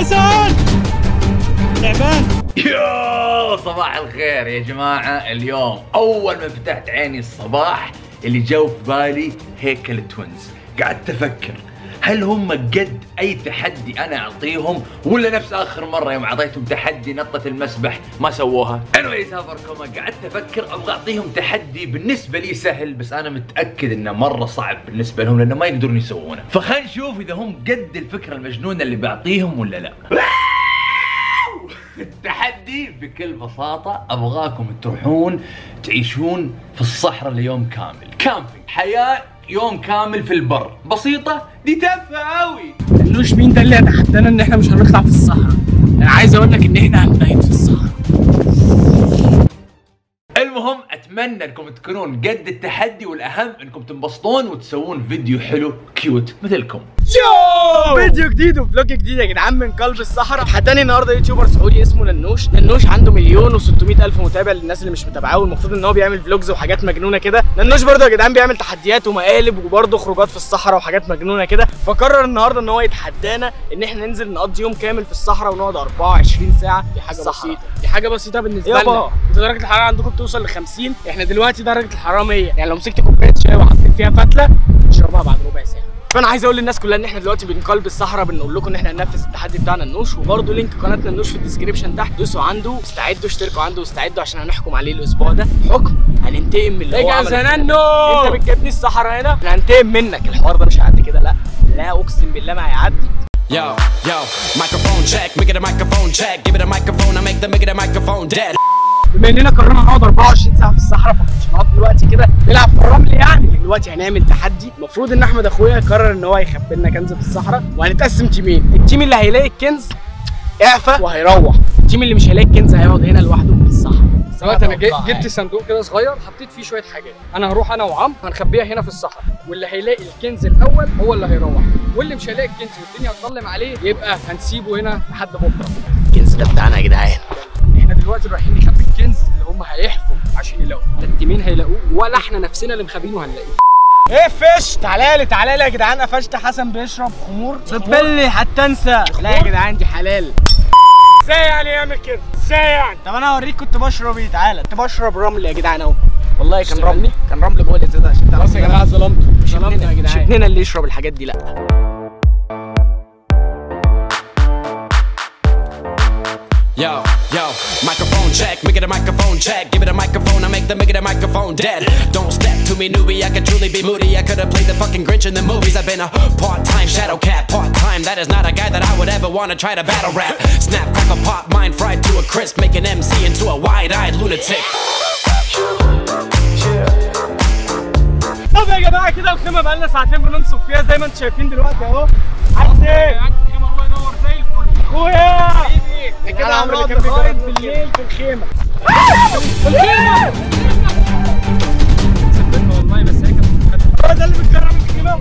حسن تعبان يو صباح الخير يا جماعة اليوم أول ما فتحت عيني الصباح اللي جو في بالي هيكل توينز قعدت أفكر هل هم قد أي تحدي أنا أعطيهم ولا نفس آخر مرة يوم أعطيتهم تحدي نطة المسبح ما سووها anyways هافركم قعدت أفكر أبغى أعطيهم تحدي بالنسبة لي سهل بس أنا متأكد إنه مرة صعب بالنسبة لهم لأنه ما يقدرون يسوونه فخلينا نشوف إذا هم قد الفكرة المجنونة اللي بعطيهم ولا لا التحدي بكل بساطة أبغاكم تروحون تعيشون في الصحراء ليوم كامل كامبينج حياة يوم كامل في البر بسيطة دي تافهة أوي النوش مين ده اللي يتحدانا ان احنا مش هنطلع في الصحراء انا عايز اقول لك ان احنا هنبيت في الصحراء المهم اتمنى انكم تكونون قد التحدي والاهم انكم تنبسطون وتسوون فيديو حلو كيوت مثلكم شو فيديو جديد وفلوج جديد يا جدعان من قلب الصحراء اتحداني النهارده يوتيوبر سعودي اسمه ننوش ننوش عنده مليون و600 الف متابع للناس اللي مش متابعاه والمفروض ان هو بيعمل فلوجز وحاجات مجنونه كده ننوش برضه يا جدعان بيعمل تحديات ومقالب وبرضه خروجات في الصحراء وحاجات مجنونه كده فقرر النهارده ان هو يتحدانا ان احنا ننزل نقضي يوم كامل في الصحراء ونقعد 24 ساعه دي حاجه بسيطه دي حاجه بسيطه بالنسبه يابا. لنا انتوا درجه الحراره عندكم بتوصل ل 50 احنا دلوقتي درجه الحراره 100 يعني لو مسكت كوبايه شاي وحطيت فيها فتله تشربها بعد ربع ساعه فانا عايز اقول للناس كلها ان احنا دلوقتي بين قلب الصحراء بنقول لكم ان احنا هننفذ التحدي بتاعنا النوش وبرده لينك قناتنا النوش في الديسكربشن تحت دوسوا عنده استعدوا اشتركوا عنده واستعدوا عشان هنحكم عليه الاسبوع ده حكم هننتقم من اللي هو اجهز عمله يا فينا. ننو. انت بتجيبني الصحراء هنا احنا هننتقم منك الحوار ده مش هيعدي كده لا لا اقسم بالله ما هيعدي Yo, yo, microphone check, make it a microphone check. Give it a microphone, I make the make it a microphone dead. بما اننا قررنا نقعد 24 ساعه في الصحراء فمش هنقعد دلوقتي كده نلعب في الرمل يعني دلوقتي هنعمل تحدي المفروض ان احمد اخويا قرر ان هو يخبي لنا كنز في الصحراء وهنتقسم تيمين التيم اللي هيلاقي الكنز اعفى وهيروح التيم اللي مش هيلاقي الكنز هيقعد هنا لوحده في الصحراء دلوقتي انا جي- أتوقع جبت صندوق كده صغير حطيت فيه شويه حاجات انا هروح انا وعم هنخبيها هنا في الصحراء واللي هيلاقي الكنز الاول هو اللي هيروح واللي مش هيلاقي الكنز والدنيا هتظلم عليه يبقى هنسيبه هنا لحد بكره الكنز ده بتاعنا يا جدعان احنا دلوقتي رايحين نخبي الكنز اللي هم هيحفوا عشان يلاقوه لا التيمين هيلاقوه ولا احنا نفسنا اللي مخبينه هنلاقيه ايه فش تعالى لي تعالى لي يا جدعان قفشت حسن بيشرب خمور صبلي حتى انسى لا يا جدعان دي حلال ازاي يعني يعمل كده ازاي يعني طب انا هوريك كنت بشرب ايه تعالى كنت بشرب رمل يا جدعان اهو والله كان اشتغلني؟ رمل كان رمل جوه الازازه عشان تعرف خلاص يا جماعه ظلمتوا مش ظلمتوا ابننا يا مش جدعان ابننا اللي يشرب الحاجات دي لا Yo, yo, microphone check, make it a microphone check. Give it a microphone, I make the make it a microphone dead. Don't step to me, newbie. I could truly be moody. I could have played the fucking Grinch in the movies. I've been a part-time shadow cat, part-time. That is not a guy that I would ever want to try to battle rap. Snap, crackle, pop, mind fried to a crisp, make an MC into a wide-eyed lunatic. طب يا جماعه كده الخيمه بقالنا ساعتين بننصب فيها زي ما انتم شايفين دلوقتي اهو عايز ايه؟ الخيمه الله ينور زي الفل اخويا ده كده كده عمرو هنقعد اللي كان لغايه بيجرب بالليل في الخيمه صدقني والله بس هي كانت هو ده اللي بتجرب الخيمه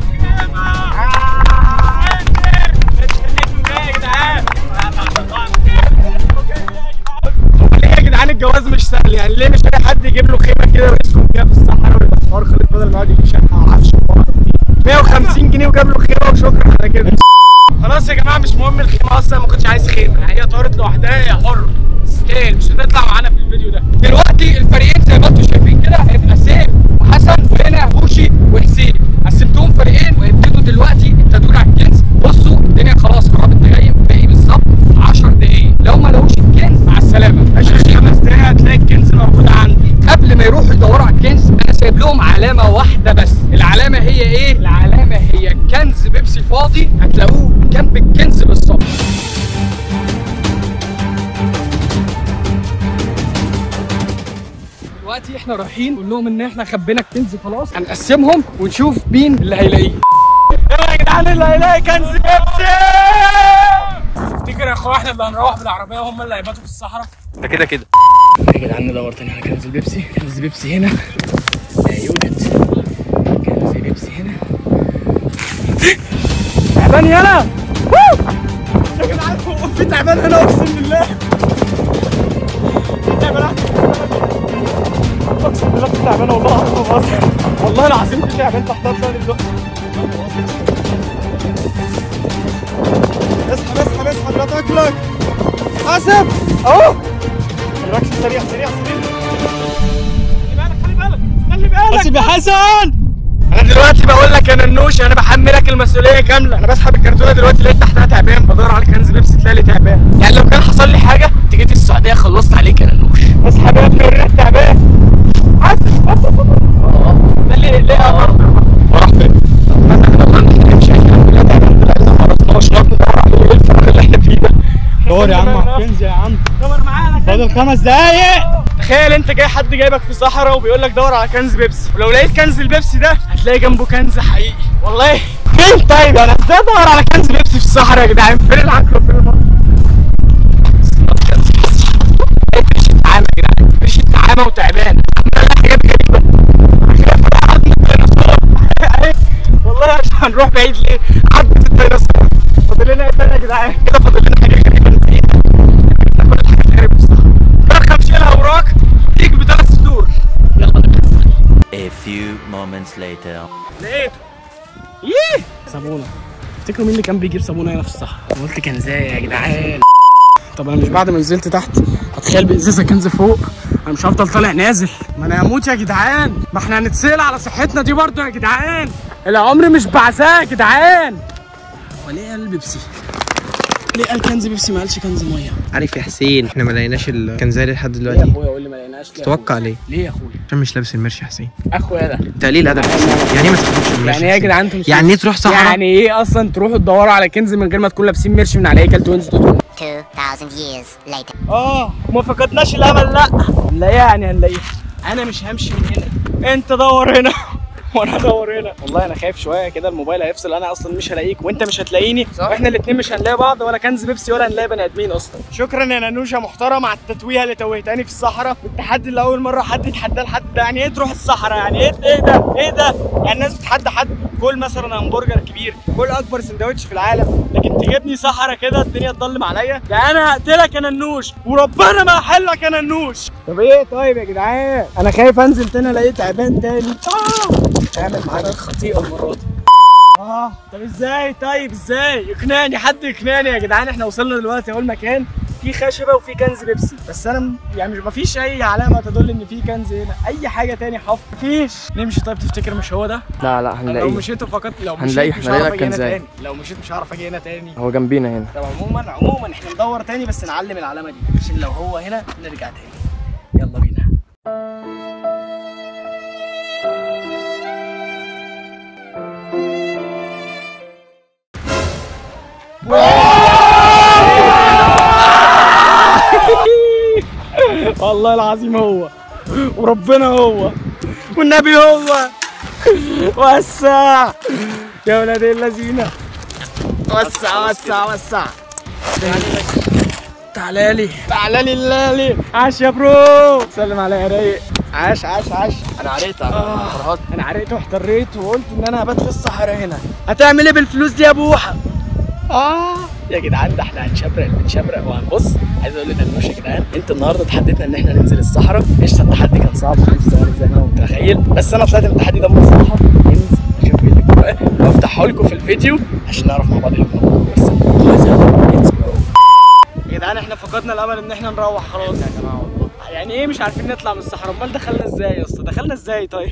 ليه يا جدعان الجواز مش سهل يعني ليه مش اي حد يجيب له خيمه كده ويسكن فيها في الصحراء ويبقى الحوار خلص بدل ما يقعد يجيب شقه وعفش وبعض 150 جنيه وجاب له خيمه وشكرا على كده خلاص يا جماعه مش مهم الخيمه اصلا ما كنتش عايز خيمه هي طارت لوحدها هي حره تستاهل مش هتطلع معانا في الفيديو ده دلوقتي الفريقين زي ما انتم شايفين كده هيبقى سيف وحسن وهنا بوشي وحسين قسمتهم فريقين وابتدوا دلوقتي التدوير على الكنز بصوا الدنيا خلاص قربت تغيم باقي بالظبط 10 دقايق لو ما لقوش الكنز مع السلامه عشان خمس دقايق هتلاقي الكنز موجود عندي قبل ما يروحوا يدوروا على الكنز انا سايب لهم علامه واحده بس العلامه هي ايه العلامه هي كنز بيبسي فاضي هتلاقوه جنب الكنز بالظبط دلوقتي احنا رايحين نقول لهم ان احنا خبينا الكنز خلاص هنقسمهم ونشوف مين اللي هيلاقيه يلا يا جدعان اللي هيلاقي كنز بيبسي تفتكر يا اخويا احنا اللي هنروح بالعربيه وهم اللي هيباتوا في الصحراء ده كده كده يا جدعان ندور تاني على كنز البيبسي كنز بيبسي هنا لا يوجد كنز بيبسي هنا تعبان يلا يا جدعان في تعبان هنا اقسم بالله في تعبان اقسم بالله في تعبان والله العظيم ما بهزر والله العظيم في تعبان تحت ارض دلوقتي اسحب اسحب اسحب يوسف اهو الركش سريع سريع سريع خلي بالك خلي بالك خلي بالك حاسب يا حسن انا دلوقتي بقول لك يا ننوش انا بحملك المسؤوليه كامله انا بسحب الكرتونه دلوقتي لقيت تحتها تعبان بدور على كنز بيبسي تلاقي لي تعبان يعني لو كان حصل لي حاجه انت جيت السعوديه خلصت عليك يا ننوش اسحب يا ابني ورينا التعبان حاسب ده ليه ليه يا برضه وراح فين؟ احنا والله مش شايف الحمد لله تعبان طلع لنا ما عرفناش نقعد ندور عليه ايه الفرق اللي احنا فيه ده دور يا عم على الكنز يا عم دور معانا فاضل خمس دقايق تخيل انت جاي حد جايبك في صحراء وبيقول لك دور على كنز بيبسي ولو لقيت كنز البيبسي ده هتلاقي جنبه كنز حقيقي والله فين طيب انا ازاي ادور على كنز بيبسي في الصحراء يا جدعان فين العقل وفين المنطق فريش النعامة يا جدعان فريش النعامة وتعبان عمال حاجات غريبة خايف على عظمة الديناصور والله عشان هنروح بعيد ليه عظمة الديناصور فاضل لنا ايه تاني يا جدعان كده فاضل لنا حاجة غريبة نلاقيها كل الحاجات غريبة في الصحراء فرخة مشيلها وراك ليك بثلاث صدور يلا نبدأ A few moments later. لقيته ييه صابونه تفتكروا مين اللي كان بيجيب صابونه هنا في الصحراء أنا قلت كنزايه يا جدعان طب انا مش بعد ما نزلت تحت اتخيل بازازه كنز فوق انا مش هفضل طالع نازل ما انا هموت يا جدعان ما احنا هنتسال على صحتنا دي برضه يا جدعان العمر مش بعزاه يا جدعان وليه قال بيبسي ليه قال كنز بيبسي ما قالش كنز ميه عارف يا حسين احنا ما لقيناش الكنزاري لحد ليه يا دلوقتي اخويا قول لي ما لقيناش ليه يا تتوقع ليه؟ أخويا؟ ليه يا اخويا عشان مش لابس المرش يا حسين اخويا ده تقليل ادب يا حسين يعني ايه ما تاخدش المرش يعني ايه يا جدعان انتوا مش يعني ايه تروح صحراء يعني ايه اصلا تروحوا تدوروا على كنز من غير ما تكونوا لابسين مرش من على هيكل توينز دوت كوم 2,000 years later. اه ما فقدناش الامل لا هنلاقيها يعني هنلاقيها انا مش همشي من هنا انت دور هنا وانا ادور هنا والله انا خايف شويه كده الموبايل هيفصل انا اصلا مش هلاقيك وانت مش هتلاقيني واحنا الاثنين مش هنلاقي بعض ولا كنز بيبسي ولا هنلاقي بني ادمين اصلا شكرا يا نانوشه محترم على التتويهه اللي توهتني في الصحراء والتحدي اللي اول مره حد يتحدى لحد ده يعني ايه تروح الصحراء يعني ايه ايه ده ايه ده يعني الناس بتتحدى حد كل مثلا همبرجر كبير كل اكبر سندوتش في العالم لكن تجيبني صحراء كده الدنيا تضلم عليا ده انا هقتلك يا ننوش وربنا ما هحلك يا ننوش طب ايه طيب يا جدعان انا خايف انزل تاني الاقي تعبان تاني اه اعمل معانا الخطيئه المره دي اه طب ازاي طيب ازاي يقنعني حد يقنعني يا جدعان احنا وصلنا دلوقتي اهو المكان في خشبه وفي كنز بيبسي بس انا م- يعني مش مفيش اي علامه تدل ان في كنز هنا اي حاجه تاني حف مفيش نمشي طيب تفتكر مش هو ده لا لا لو هنلاقيه مشيت فقط لو هنلاقيه، مشيت مش هنلاقي هعرف لك اجي هنا كنزاية. تاني لو مشيت مش هعرف اجي هنا تاني هو جنبينا هنا طب عموما عموما احنا ندور تاني بس نعلم العلامه دي عشان لو هو هنا نرجع تاني يلا بينا والله العظيم هو وربنا هو والنبي هو وسع يا ولاد اللذينه وسع وسع وسع تعالى لي تعالى لي لالي عاش يا برو سلم عليا يا رايق عاش عاش عاش انا عريت انا فرهاد انا عرقت واحتريت وقلت ان انا هبات في الصحراء هنا هتعمل ايه بالفلوس دي يا بوحه اه يا جدعان ده احنا هنشبرق هنشبرق وهنبص عايز اقول للنوش يا جدعان انت النهارده تحديتنا ان احنا ننزل الصحراء قشطه التحدي كان صعب خمس ثواني زي ما انا متخيل بس انا طلعت من التحدي ده بصراحه ننزل نشوف ايه اللي جواه وافتحه لكم في الفيديو عشان نعرف مع بعض اللي جواه بس let's go. يا جدعان احنا فقدنا الامل ان احنا نروح خلاص يا جماعه والله يعني ايه مش عارفين نطلع من الصحراء امال دخلنا ازاي يا اسطى دخلنا ازاي طيب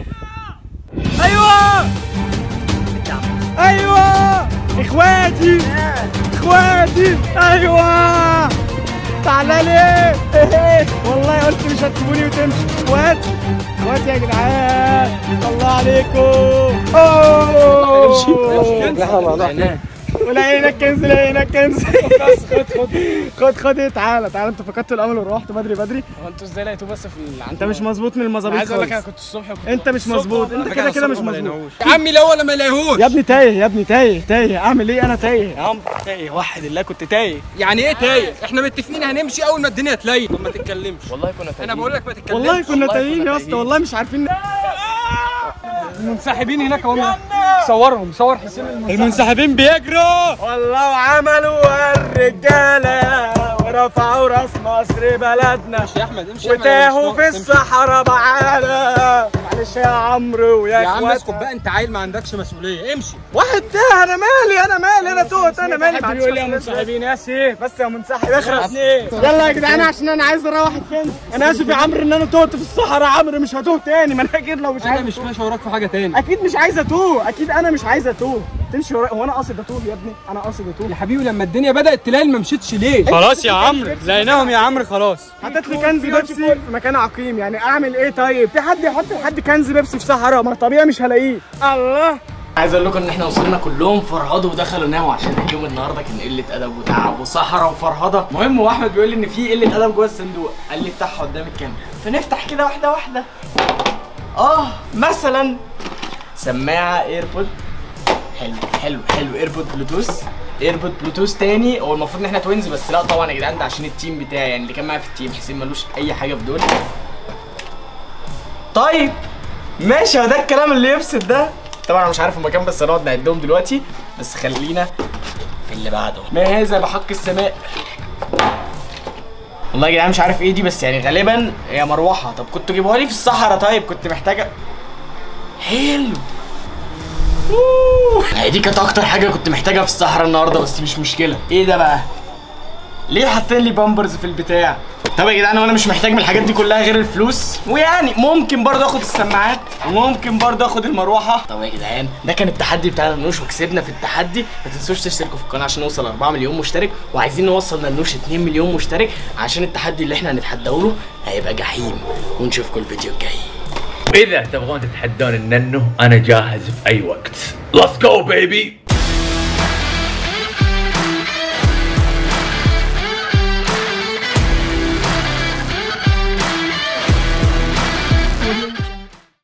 ايوه ايوه اخواتي اخواتي ايوه تعالى لي والله قلت مش هتسيبوني وتمشي اخوات اخواتي يا جدعان الله عليكم اوه ولقينا الكنز لقينا الكنز خد خد خد خد تعالى تعالى انت فقدت الامل ورحت بدري بدري هو انتوا ازاي لقيتوه بس في ال... انت مش مظبوط من المظابيط عايز اقول لك انا خالص. كنت الصبح وكنت انت مش مظبوط انت كده كده مش مظبوط يا عمي لو ولا ما يلاقيهوش يا ابني تايه يا ابني تايه تايه اعمل ايه انا تايه يا عم تايه وحد الله كنت تايه يعني ايه تايه احنا متفقين هنمشي اول ما الدنيا تليل طب ما تتكلمش والله كنا انا بقول لك ما تتكلمش والله كنا تايهين يا اسطى والله مش عارفين المنسحبين هناك هم صورهم صور حسين المنسحبين بيجروا والله عملوا الرجاله ورفعوا راس مصر بلدنا يا احمد امشي يا أحمد، وتاهوا مش في ناقص. الصحراء معانا معلش يا عمرو ويا يا عم اخوات اسكت بقى انت عيل ما عندكش مسؤوليه امشي واحد تاه انا مالي انا مالي انا تهت انا مالي ما حد عادش بيقول لي يا بس- منسحبين يا سيف بس يا منسحب اخرس يلا يا جدعان عشان انا عايز اروح الكنز انا اسف يا عمرو ان انا تهت في الصحراء يا عمرو مش هتوه تاني ما انا اكيد لو مش انا عايز مش ماشي وراك في حاجه تاني اكيد مش عايز اتوه اكيد انا مش عايز اتوه تمشي ورايا هو انا قاصد اتوه يا ابني انا قاصد اتوه يا حبيبي لما الدنيا بدات تلاقي ما مشيتش ليه خلاص يا عمرو لقيناهم يا عمرو خلاص حطيت لي كنز بيبسي في مكان عقيم يعني اعمل ايه طيب في حد يحط لحد كنز بيبسي في صحراء ما طبيعي مش هلاقيه الله عايز اقول لكم ان احنا وصلنا كلهم فرهضوا ودخلوا ناموا عشان اليوم النهارده كان قله ادب وتعب وصحراء وفرهضه المهم واحمد بيقول لي ان في قله ادب جوه الصندوق قال لي افتحها قدام الكاميرا فنفتح كده واحده واحده اه مثلا سماعه ايربود حلو حلو حلو ايربود بلوتوث ايربود بلوتوث تاني هو المفروض ان احنا توينز بس لا طبعا يا جدعان ده عشان التيم بتاعي يعني اللي كان معايا في التيم حسين ملوش اي حاجه في دول طيب ماشي هو ده الكلام اللي يبسط ده طبعا انا مش عارف المكان بس هنقعد نعدهم دلوقتي بس خلينا في اللي بعده ما هذا بحق السماء والله يا جدعان مش عارف ايه دي بس يعني غالبا هي مروحه طب كنتوا جيبوها لي في الصحراء طيب كنت محتاجه حلو أوه. هي دي كانت اكتر حاجه كنت محتاجها في الصحراء النهارده بس مش مشكله ايه ده بقى ليه حاطين لي بامبرز في البتاع طب يا جدعان وانا مش محتاج من الحاجات دي كلها غير الفلوس ويعني ممكن برضه اخد السماعات وممكن برضه اخد المروحه طب يا جدعان ده كان التحدي بتاع ننوش وكسبنا في التحدي ما تنسوش تشتركوا في القناه عشان نوصل 4 مليون مشترك وعايزين نوصل ننوش 2 مليون مشترك عشان التحدي اللي احنا هنتحداه له هيبقى جحيم ونشوفكم الفيديو الجاي اذا تبغون تتحدون الننو انا جاهز في اي وقت ليتس جو بيبي